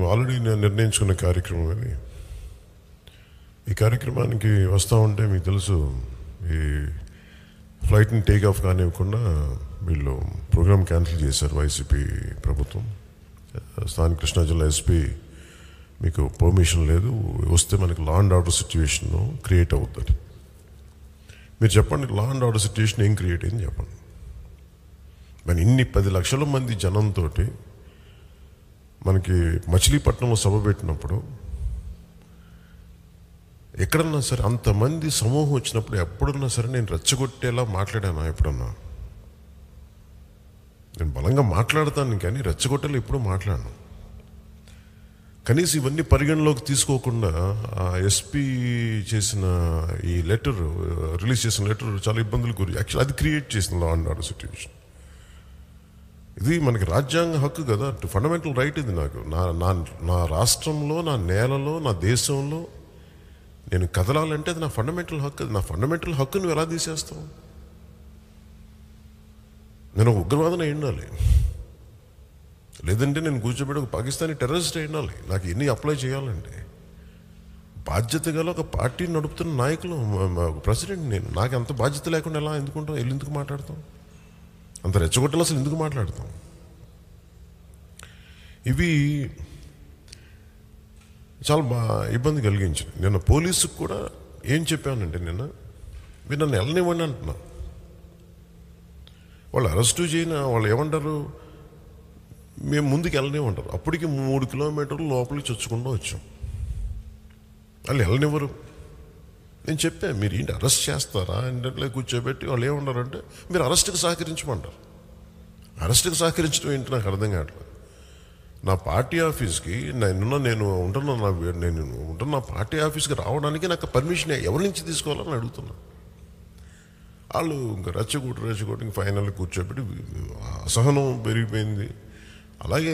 Already నేను నిర్ణయించుకున్న కార్యక్రమం అది ఈ కార్యక్రమానికి వస్తూ ఉంటే మీకు తెలుసు ఈ ఫ్లైట్ని టేక్ ఆఫ్ కానివ్వకుండా వీళ్ళు ప్రోగ్రామ్ క్యాన్సిల్ చేశారు వైసీపీ ప్రభుత్వం స్థానిక కృష్ణా జిల్లా ఎస్పీ మీకు పర్మిషన్ లేదు వస్తే మనకి law and order situation create అవుతుంది మీరు చెప్పండి లా అండ్ ఆర్డర్ సిచ్యువేషన్ ఏం క్రియేట్ అయింది చెప్పండి మరి ఇన్ని పది లక్షల మంది జనంతో మనకి మచిలీపట్నంలో సభ పెట్టినప్పుడు ఎక్కడన్నా సరే అంతమంది సమూహం వచ్చినప్పుడు ఎప్పుడన్నా సరే నేను రెచ్చగొట్టేలా మాట్లాడానా ఎప్పుడన్నా నేను బలంగా మాట్లాడతాను కానీ రెచ్చగొట్టేలా ఎప్పుడూ మాట్లాడను కనీసం ఇవన్నీ పరిగణలోకి తీసుకోకుండా ఆ ఎస్పీ చేసిన ఈ లెటర్ రిలీజ్ చేసిన లెటర్ చాలా ఇబ్బందులు గురి యాక్చువల్ అది క్రియేట్ చేసిన లా అండ్ ఆర్డర్ సిచ్యువేషన్ ఇది మనకి రాజ్యాంగ హక్కు కదా ఫండమెంటల్ రైట్ ఇది నాకు నా నా నా రాష్ట్రంలో నా నేలలో నా దేశంలో నేను కదలాలంటే అది నా ఫండమెంటల్ హక్కు అది నా ఫండమెంటల్ హక్కు నువ్వు ఎలా తీసేస్తావు నేను ఒక ఉగ్రవాదన ఉండాలి లేదంటే నేను కూర్చోబెట్టి ఒక పాకిస్తానీ టెర్రరిస్ట్ ఉండాలి నాకు ఎన్ని అప్లై చేయాలండి బాధ్యత గల ఒక పార్టీ నడుపుతున్న నాయకులు మ- మ- ఒక ప్రెసిడెంట్ నేను నాకు అంత బాధ్యత లేకుండా ఎలా ఎందుకుంటాం వెళ్ళి ఎందుకు మాట్లాడతాం అంత రెచ్చగొట్టలు అసలు ఎందుకు మాట్లాడతాం ఇవి చాలా బా ఇబ్బంది కలిగించింది నిన్న పోలీసుకు కూడా ఏం చెప్పానంటే నిన్న మీరు నన్ను వెళ్ళనివ్వండి అంటున్నా వాళ్ళు అరెస్టు చేయన వాళ్ళు ఏమంటారు మేము ముందుకు వెళ్ళనివ్వంటారు అప్పటికి మూడు కిలోమీటర్లు లోపలికి చొచ్చుకుంటూ వచ్చాం వాళ్ళు వెళ్ళనివ్వరు నేను చెప్పాను మీరు ఏంటి అరెస్ట్ చేస్తారా అంటే కూర్చోబెట్టి వాళ్ళు ఏమన్నారంటే మీరు అరెస్ట్కి సహకరించమంటారు అరెస్ట్కి సహకరించడం ఏంటి నాకు అర్థం కావట్లేదు నా పార్టీ ఆఫీస్కి నేను నేను ఉంటున్న నా వీ- నేను ఉంటున్న నా పార్టీ ఆఫీస్కి రావడానికి నాకు పర్మిషన్ ఎవరి నుంచి తీసుకోవాలని అడుగుతున్నా వాళ్ళు ఇంకా రెచ్చగొట్టు రెచ్చగొట్టి ఇంక ఫైనల్ కూర్చోబెట్టి అసహనం పెరిగిపోయింది అలాగే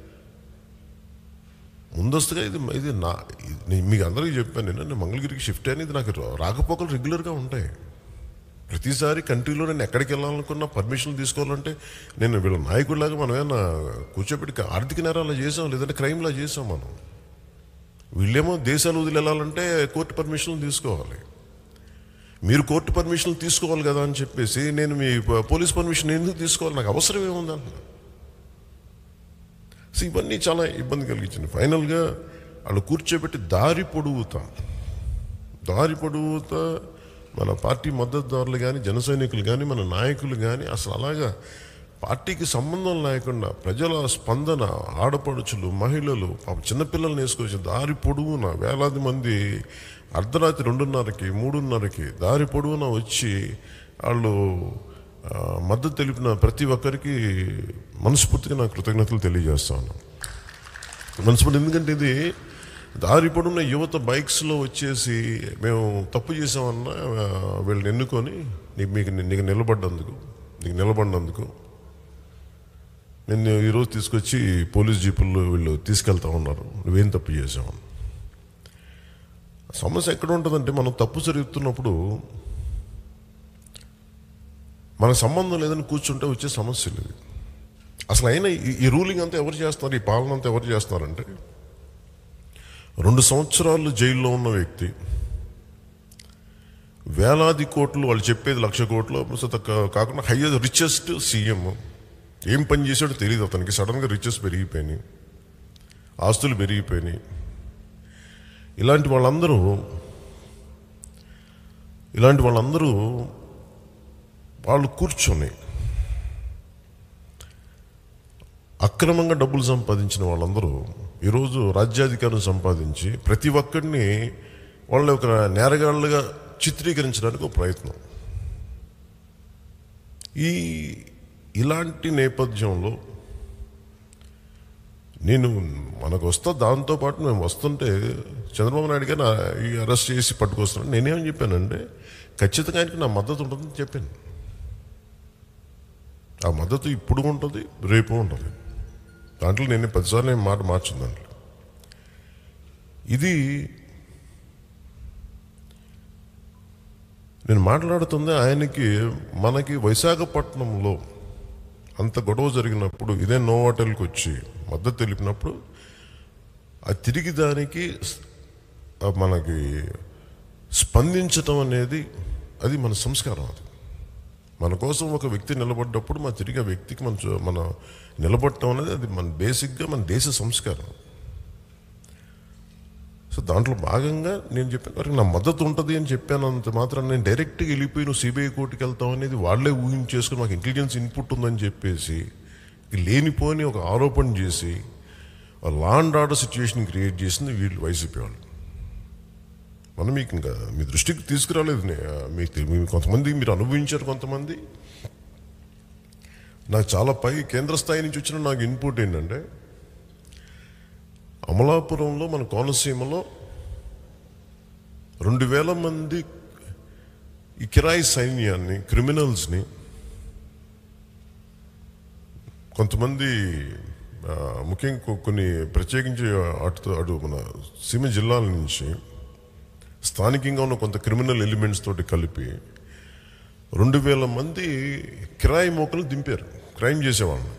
ముందస్తుగా ఇది ఇది నా ఇది నేను మీకు అందరికీ చెప్పాను నేను నేను మంగళగిరికి షిఫ్ట్ అనేది నాకు రా- రాకపోకలు రెగ్యులర్గా ఉంటాయి ప్రతిసారి కంట్రీలో నేను ఎక్కడికి వెళ్ళాలనుకున్నా పర్మిషన్ తీసుకోవాలంటే నేను వీళ్ళ నాయకుడిలాగా మనం ఏమన్నా కూర్చోబెట్టి ఆర్థిక నేరాలు చేసాం లేదంటే క్రైమ్లా చేసాం మనం వీళ్ళేమో దేశాలు వదిలి వెళ్ళాలంటే కోర్టు పర్మిషన్లు తీసుకోవాలి మీరు కోర్టు పర్మిషన్లు తీసుకోవాలి కదా అని చెప్పేసి నేను మీ ప- పోలీస్ పర్మిషన్ ఎందుకు తీసుకోవాలి నాకు అవసరం ఏముంది అంటున్నా సో ఇవన్నీ చాలా ఇబ్బంది కలిగించింది ఫైనల్గా వాళ్ళు కూర్చోబెట్టి దారి పొడుగుతా దారి పొడుగుతా మన పార్టీ మద్దతుదారులు కానీ జన సైనికులు కానీ మన నాయకులు కానీ అసలు అలాగా పార్టీకి సంబంధం లేకుండా ప్రజల స్పందన ఆడపడుచులు మహిళలు పాపం చిన్నపిల్లల్ని వేసుకొచ్చి దారి పొడుగున వేలాది మంది అర్ధరాత్రి రెండున్నరకి మూడున్నరకి దారి పొడవున వచ్చి వాళ్ళు ఆ, మద్దతు తెలిపిన ప్రతి ఒక్కరికి మనస్ఫూర్తిగా నా కృతజ్ఞతలు తెలియజేస్తాను మనస్ఫూర్తి ఎందుకంటే ఇది దారి పొడున్న యువత బైక్స్లో వచ్చేసి మేము తప్పు చేసామన్నా ఆ, వీళ్ళని ఎన్నుకొని నీకు మీకు నీకు నిలబడ్డందుకు నీకు నిలబడినందుకు నేను ఈరోజు తీసుకొచ్చి పోలీస్ జీపుల్లో వీళ్ళు తీసుకెళ్తా ఉన్నారు నువ్వేం తప్పు చేసావు సమస్య ఎక్కడ ఉంటుందంటే మనం తప్పు జరుగుతున్నప్పుడు మన సంబంధం లేదని కూర్చుంటే వచ్చే సమస్య లేదు అసలు అయినా ఈ- ఈ రూలింగ్ అంతా ఎవరు చేస్తున్నారు ఈ పాలన అంతా ఎవరు చేస్తున్నారంటే రెండు సంవత్సరాలు జైల్లో ఉన్న వ్యక్తి వేలాది కోట్లు వాళ్ళు చెప్పేది లక్ష కోట్లు అసలు కా- కాకుండా హైయెస్ట్ రిచెస్ట్ సీఎం ఏం పని చేశాడో తెలియదు అతనికి సడన్గా రిచెస్ పెరిగిపోయినాయి ఆస్తులు పెరిగిపోయినాయి ఇలాంటి వాళ్ళందరూ ఇలాంటి వాళ్ళందరూ వాళ్ళు కూర్చొని అక్రమంగా డబ్బులు సంపాదించిన వాళ్ళందరూ ఈరోజు రాజ్యాధికారం సంపాదించి ప్రతి ఒక్కడిని వాళ్ళ ఒక నేరగాళ్ళుగా చిత్రీకరించడానికి ఒక ప్రయత్నం ఈ ఇలాంటి నేపథ్యంలో నేను మనకు వస్తా దాంతోపాటు మేము వస్తుంటే చంద్రబాబు నాయుడు గారు నా- ఈ అరెస్ట్ చేసి పట్టుకొస్తున్నాను నేనేమని చెప్పానంటే ఖచ్చితంగా ఆయనకి నా మద్దతు ఉంటుందని చెప్పాను ఆ మద్దతు ఇప్పుడు ఉంటుంది రేపు ఉంటుంది దాంట్లో నేను పదిసార్లు నేను మాట మార్చింది దాంట్లో ఇది నేను మాట్లాడుతుంది ఆయనకి మనకి విశాఖపట్నంలో అంత గొడవ జరిగినప్పుడు ఇదే నోవాటల్కి వచ్చి మద్దతు తెలిపినప్పుడు ఆ తిరిగి దానికి స్- ఆ మనకి స్పందించటం అనేది అది మన సంస్కారం అది మన కోసం ఒక వ్యక్తి నిలబడ్డప్పుడు మన తిరిగి ఆ వ్యక్తికి మన చూ- మన నిలబడటం అనేది అది మన బేసిక్గా మన దేశ సంస్కారం సో దాంట్లో భాగంగా నేను చెప్పాను "మరి నా మద్దతు ఉంటుంది అని చెప్పాను అంత మాత్రం నేను డైరెక్ట్గా వెళ్ళిపోయి నువ్వు సిబిఐ కోర్టుకి వెళ్తావు అనేది వాళ్ళే ఊహించేసుకుని మాకు ఇంటెలిజెన్స్ ఇన్పుట్ ఉందని చెప్పేసి ఈ లేనిపోని ఒక ఆరోపణ చేసి law and order situation create చేసింది వీళ్ళు వైసీపీ వాళ్ళు మనం మీకు ఇంకా మీ దృష్టికి తీసుకురాలేదు నే- మీకు తెలి- మీ కొంతమంది మీరు అనుభవించారు కొంతమంది నాకు చాలా పై కేంద్ర స్థాయి నుంచి వచ్చిన నాకు ఇన్పుట్ ఏంటంటే అమలాపురంలో మన కోనసీమలో రెండు వేల మంది ఈ కిరాయి సైన్యాన్ని క్రిమినల్స్ని కొంతమంది ఆ, ముఖ్యంగా కొ- కొన్ని ప్రత్యేకించి అటు అటు మన సీమ జిల్లాల నుంచి స్థానికంగా ఉన్న కొంత క్రిమినల్ ఎలిమెంట్స్ తోటి కలిపి రెండు వేల మంది కిరాయి మోకలు దింపారు క్రైమ్ చేసేవాళ్ళని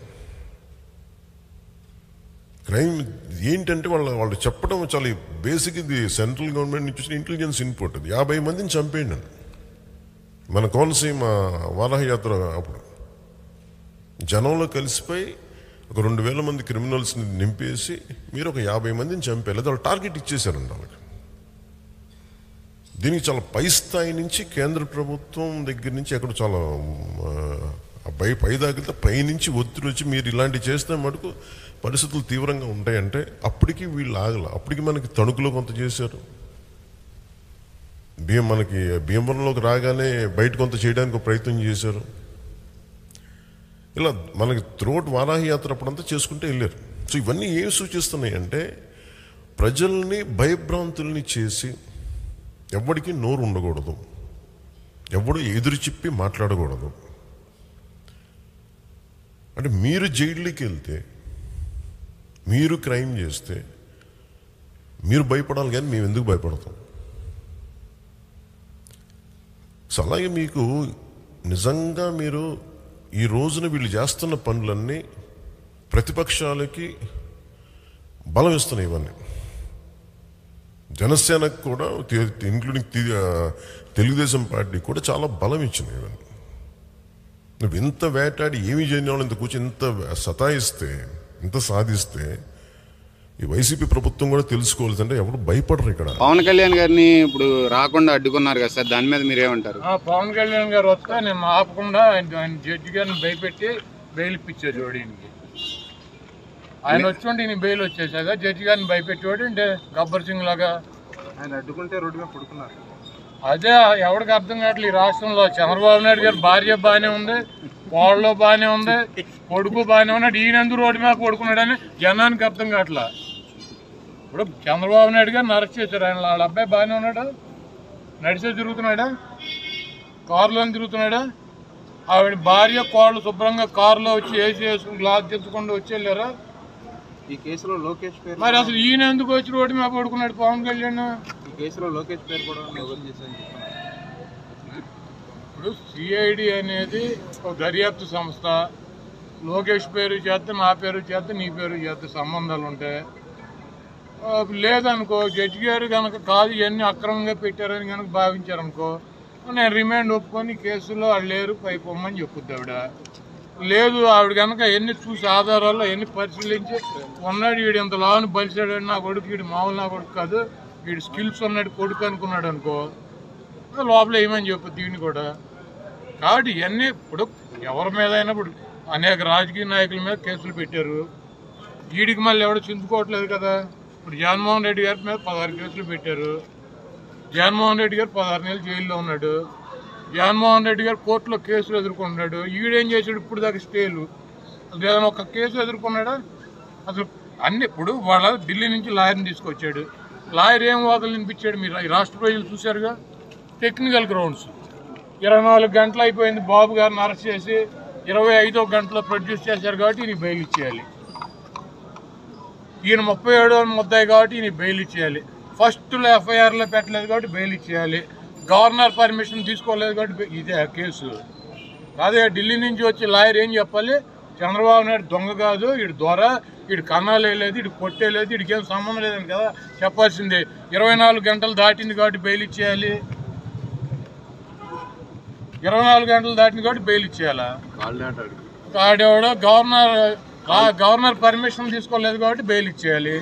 క్రైమ్ ఏంటంటే వాళ్ళ వాళ్ళు చెప్పడం చాలా బేసిక్ ఇది సెంట్రల్ గవర్నమెంట్ నుంచి వచ్చిన ఇంటెలిజెన్స్ ఇన్పుట్ అది యాభై మందిని చంపేయండి అని. మన కోనసీమ వారాహ యాత్ర అప్పుడు జనంలో కలిసిపోయి ఒక రెండు వేల మంది క్రిమినల్స్ని నింపేసి మీరు ఒక యాభై మందిని చంపేయాలి అది వాళ్ళు టార్గెట్ ఇచ్చేశారండి వాళ్ళకి దీనికి చాలా పై స్థాయి నుంచి కేంద్ర ప్రభుత్వం దగ్గర నుంచి ఎక్కడ చాలా ఆ, పై పై దాకితే పై నుంచి ఒత్తిడి వచ్చి మీరు ఇలాంటివి చేస్తే మటుకు పరిస్థితులు తీవ్రంగా ఉంటాయంటే అప్పటికి వీళ్ళు ఆగల అప్పటికి మనకి తణుకులో కొంత చేశారు బియ్యం మనకి భీమవరంలోకి రాగానే బయట కొంత చేయడానికి ఒక ప్రయత్నం చేశారు ఇలా మనకి త్రోట్ వారాహి యాత్ర అప్పుడంతా చేసుకుంటే వెళ్ళారు సో ఇవన్నీ ఏం సూచిస్తున్నాయి అంటే ప్రజల్ని భయభ్రాంతుల్ని చేసి ఎవరికి నోరు ఉండకూడదు ఎవడు ఎదురు చెప్పి మాట్లాడకూడదు అంటే మీరు జైల్లోకి వెళ్తే మీరు క్రైమ్ చేస్తే మీరు భయపడాలి కానీ మేము ఎందుకు భయపడతాం సో అలాగే మీకు నిజంగా మీరు ఈ రోజున వీళ్ళు చేస్తున్న పనులన్నీ ప్రతిపక్షాలకి బలం ఇస్తున్నాయి ఇవన్నీ జనసేనకు కూడా ఇంక్లూడింగ్ తెలుగుదేశం పార్టీ కూడా చాలా బలం ఇచ్చింది ఇవన్నీ నువ్వు ఇంత వేటాడి ఏమి చేయని వాళ్ళు ఇంత కూర్చొని ఇంత సతాయిస్తే ఇంత సాధిస్తే ఈ వైసీపీ ప్రభుత్వం కూడా తెలుసుకోవాలి అంటే ఎవరు భయపడరు ఇక్కడ పవన్ కళ్యాణ్ గారిని ఇప్పుడు రాకుండా అడ్డుకున్నారు కదా సార్ దాని మీద మీరేమంటారు ఆ పవన్ కళ్యాణ్ గారు వస్తే నేను ఆపకుండా ఆయన ఆయన జడ్జి గారిని భయపెట్టి బెయిల్ ఇప్పించాడు జోడీనికి ఆయన వచ్చుంటే ఈయన బెయిల్ వచ్చేసాక జడ్జి గారిని భయపెట్టేవాడు అంటే గబ్బర్ సింగ్ లాగా ఆయన అడ్డుకుంటే రోడ్డు మీద పడుకున్నారు అదే ఎవరికి అర్థం కావట్లేదు ఈ రాష్ట్రంలో చంద్రబాబు నాయుడు గారి భార్య బాగానే ఉంది కోళ్ళలో బాగానే ఉంది కొడుకు బాగానే ఉన్నాడు ఈయన ఎందుకు రోడ్డు మీద పడుకున్నాడని జనానికి అర్థం కావట్లా ఇప్పుడు చంద్రబాబు నాయుడు గారిని అరెస్ట్ చేశారు ఆయన వాళ్ళ అబ్బాయి బాగానే ఉన్నాడు నడిచే తిరుగుతున్నాడా కారులో తిరుగుతున్నాడా ఆవిడ భార్య కోళ్ళు శుభ్రంగా కారులో వచ్చి ఏసీ వేసుకుని గ్లాస్ తెచ్చుకుండా వచ్చి వెళ్ళారా ఈ కేసులో లోకేష్ పేరు మరి అసలు ఈయన ఎందుకు వచ్చి రోడ్డు మీద పడుకున్నాడు పవన్ కళ్యాణ్ ఈ కేసులో లోకేష్ పేరు కూడా నమోదు చేశారని చెప్తున్నారు ఇప్పుడు సిఐడి అనేది ఒక దర్యాప్తు సంస్థ లోకేష్ పేరు చేత నా పేరు చేత నీ పేరు చేత సంబంధాలు ఉంటాయి ఆ, లేదనుకో జడ్జి గారు కనుక కాదు ఇవన్నీ అక్రమంగా పెట్టారని కనుక భావించారనుకో నేను రిమాండ్ ఒప్పుకొని కేసులో వాళ్ళు లేరు పై పొమ్మని చెప్పుద్ది ఆవిడ లేదు ఆవిడ కనుక ఎన్ని చూసి ఆధారాల్లో ఎన్ని పరిశీలించి ఉన్నాడు వీడు ఇంత లావుని బలిసాడు నా కొడుకు వీడు మామూలు నా కొడుకు కాదు వీడు స్కిల్స్ ఉన్నాడు కొడుకు అనుకున్నాడు అనుకో లోపల ఏమని చెప్పు దీన్ని కూడా కాబట్టి ఇవన్నీ ఇప్పుడు ఎవరి మీద అయినా ఇప్పుడు అనేక రాజకీయ నాయకుల మీద కేసులు పెట్టారు వీడికి మళ్ళీ ఎవడో చిందుకోవట్లేదు కదా ఇప్పుడు జగన్మోహన్ రెడ్డి గారి మీద పదహారు కేసులు పెట్టారు జగన్మోహన్ రెడ్డి గారు పదహారు నెలలు జైల్లో ఉన్నాడు జగన్మోహన్ రెడ్డి గారు కోర్టులో కేసులు ఎదుర్కొన్నాడు ఈడేం చేశాడు ఇప్పుడు దాకా స్టేలు అసలు ఏదైనా ఒక కేసు ఎదుర్కొన్నాడా అసలు అన్ని ఇప్పుడు వాళ్ళ ఢిల్లీ నుంచి లాయర్ని తీసుకొచ్చాడు లాయర్ ఏం వాదనలు వినిపించాడు మీరు ఈ రాష్ట్ర ప్రజలు చూశారుగా టెక్నికల్ గ్రౌండ్స్ ఇరవై నాలుగు గంటలు అయిపోయింది బాబు గారిని అరెస్ట్ చేసి ఇరవై ఐదో గంటలో ప్రొడ్యూస్ చేశారు కాబట్టి ఈయన బెయిల్ ఇచ్చేయాలి ఈయన ముప్పై ఏడో ముద్దాయి కాబట్టి ఈయన బెయిల్ ఇచ్చేయాలి ఫస్ట్లో ఎఫ్ఐఆర్లో పెట్టలేదు కాబట్టి బెయిల్ ఇచ్చేయాలి గవర్నర్ పర్మిషన్ తీసుకోలేదు కాబట్టి బె- ఇదే ఆ కేసు అదే ఢిల్లీ నుంచి వచ్చి లాయర్ ఏం చెప్పాలి చంద్రబాబు నాయుడు దొంగ కాదు వీడు ద్వారా ఇటు కన్నాలు వేయలేదు ఇటు కొట్టేయలేదు ఇటుకి ఏం సంబంధం లేదని కదా చెప్పాల్సింది ఇరవై నాలుగు గంటలు దాటింది కాబట్టి బెయిల్ ఇచ్చేయాలి ఇరవై నాలుగు గంటలు దాటింది కాబట్టి బెయిల్ ఇచ్చేయాలా ఆడేవాడు గవర్నర్ ఆ గవర్నర్ పర్మిషన్ తీసుకోలేదు కాబట్టి బెయిల్ ఇచ్చేయాలి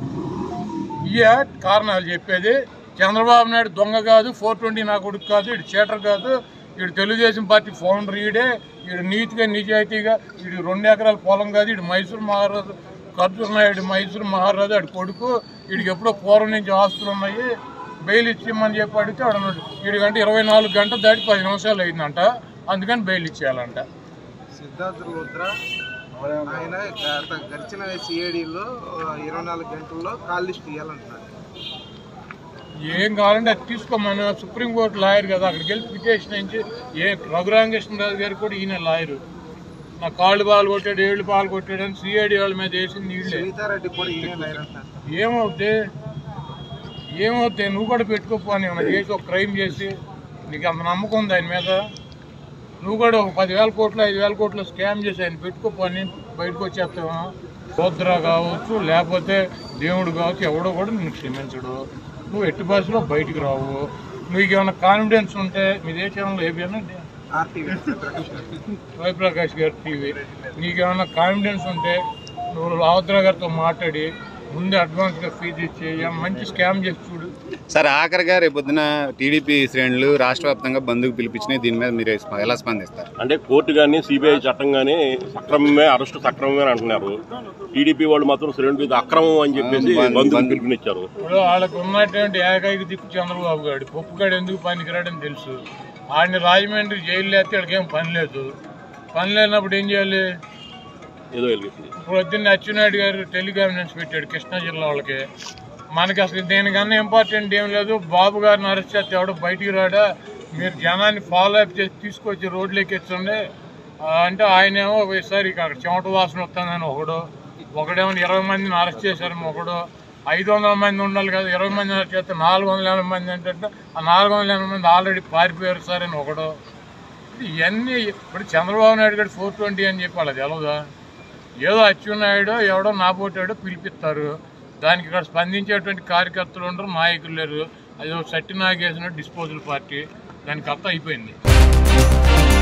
ఇయే కారణాలు చెప్పేది చంద్రబాబు నాయుడు దొంగ కాదు ఫోర్ ట్వంటీ నా కొడుకు కాదు ఇటు చీటర్ కాదు ఇటు తెలుగుదేశం పార్టీ ఫౌండర్ ఈడే ఇటు నీతిగా నిజాయితీగా ఇటు రెండు ఎకరాల పొలం కాదు ఇటు మైసూరు మహారాజు ఖర్జూర్ నాయుడు మైసూరు మహారాజు ఆడి కొడుకు వీడికి ఎప్పుడో పూర్వం నుంచి ఆస్తులు ఉన్నాయి బెయిల్ ఇచ్చిమని చెప్పి అడిగితే ఆడ వీడికంటే ఇరవై నాలుగు గంటలు దాటి పది నిమిషాలు అయిందంట అందుకని బెయిల్ ఇచ్చేయాలంట సిద్ధార్థ రుద్ర ఆయన గత గడిచిన సిఐడిలో ఇరవై నాలుగు గంటల్లో కాల్ లిస్ట్ ఇవ్వాలంటున్నారు ఏం కావాలంటే అది తీసుకోమని సుప్రీంకోర్టు లాయర్ కదా అక్కడికి వెళ్ళి పిటిషన్ ఇచ్చి ఏ రఘురామకృష్ణరాజు గారు కూడా ఈయన లాయరు నా కాళ్ళు పాలు కొట్టాడు ఏళ్ళు పాలు కొట్టాడు అని సిఐడి వాళ్ళ మీద వేసింది వీళ్ళే సునీతారెడ్డి కూడా ఈయన లైన్ అంటున్నారు ఏమవుద్ది ఏమవుతాయి నువ్వు కూడా పెట్టుకోపో అని ఏమన్నా చేసి ఒక క్రైమ్ చేసి నీకు అంత నమ్మకం ఉంది ఆయన మీద నువ్వు కూడా ఒక పదివేల కోట్లు ఐదు వేల కోట్లు స్కామ్ చేసి ఆయన పెట్టుకోపో అని బయటకు వచ్చేస్తావా సోద్ర కావచ్చు లేకపోతే దేవుడు కావచ్చు ఎవడో కూడా నిన్ను క్షమించడు నువ్వు ఎట్టి బస్సులో బయటికి రావు నీకు ఏమైనా కాన్ఫిడెన్స్ ఉంటే మీ దేశంలో ఏబిఎన్ ఆర్టీవీ జయప్రకాష్ గారి టీవీ నీకేమైనా కాన్ఫిడెన్స్ ఉంటే నువ్వు రావుద్ర గారితో మాట్లాడి ముందే అడ్వాన్స్గా ఫీజు ఇచ్చి ఏం మంచి స్కామ్ చేసి చూడు సార్ ఆఖరిగా రేపు పొద్దున టీడీపీ శ్రేణులు రాష్ట్ర వ్యాప్తంగా బంధుకు పిలిపించినాయి దీని మీద మీరు స్ప- ఎలా స్పందిస్తారు అంటే కోర్టు కానీ సిబిఐ చట్టం కానీ సక్రమమే అరెస్టు సక్రమమే అని అంటున్నారు టీడీపీ వాళ్ళు మాత్రం శ్రేణులు ఇది అక్రమం అని చెప్పేసి బంధుకు పిలుపునిచ్చారు ఇప్పుడు వాళ్ళకు ఉన్నటువంటి ఏకైక దిక్కు చంద్రబాబు గారు పప్పుగాడు ఎందుకు పనికిరాడని తెలుసు ఆడిని రాజమండ్రి జైలు లేస్తే వాడికి ఏం పని లేదు పని లేనప్పుడు ఏం చేయాలి ఏదో వెలిగింది ఇప్పుడు పొద్దున్న అచ్చెన్నాయుడు గారు టెలికాన్ఫరెన్స్ పెట్టాడు కృష్ణా జిల్లా వాళ్ళకి మనకి అసలు దేనికన్నా ఇంపార్టెంట్ ఏం లేదు బాబు గారిని అరెస్ట్ చేస్తే ఎవడో బయటికి రాడా మీరు జనాన్ని ఫాలో అప్ చేసి తీసుకొచ్చి రోడ్లు ఎక్కించండి ఆ, అంటే ఆయనేమో ఒకసారి అక్కడ చెమట వాసన వస్తుందని ఒకడు ఒకడేమో ఇరవై మందిని అరెస్ట్ చేశారని ఒకడు ఐదు వందల మంది ఉండాలి కదా ఇరవై మంది అరెస్ట్ చేస్తే నాలుగు వందల ఎనభై మంది ఏంటంటే ఆ నాలుగు వందల ఎనభై మంది ఆల్రెడీ పారిపోయారు సార్ అని ఒకడు ఇవన్నీ ఇప్పుడు చంద్రబాబు నాయుడు గారు ఫోర్ ట్వంటీ అని చెప్పి వాళ్ళకి తెలవదా ఏదో అచ్చెన్నాయుడు ఎవడో నాపోటాడో పిలిపిస్తారు దానికి ఇక్కడ స్పందించేటువంటి కార్యకర్తలు ఉండరు నాయకులు లేరు అది సట్టి నాగేసిన డిస్పోజల్ పార్టీ దానికి అర్థం అయిపోయింది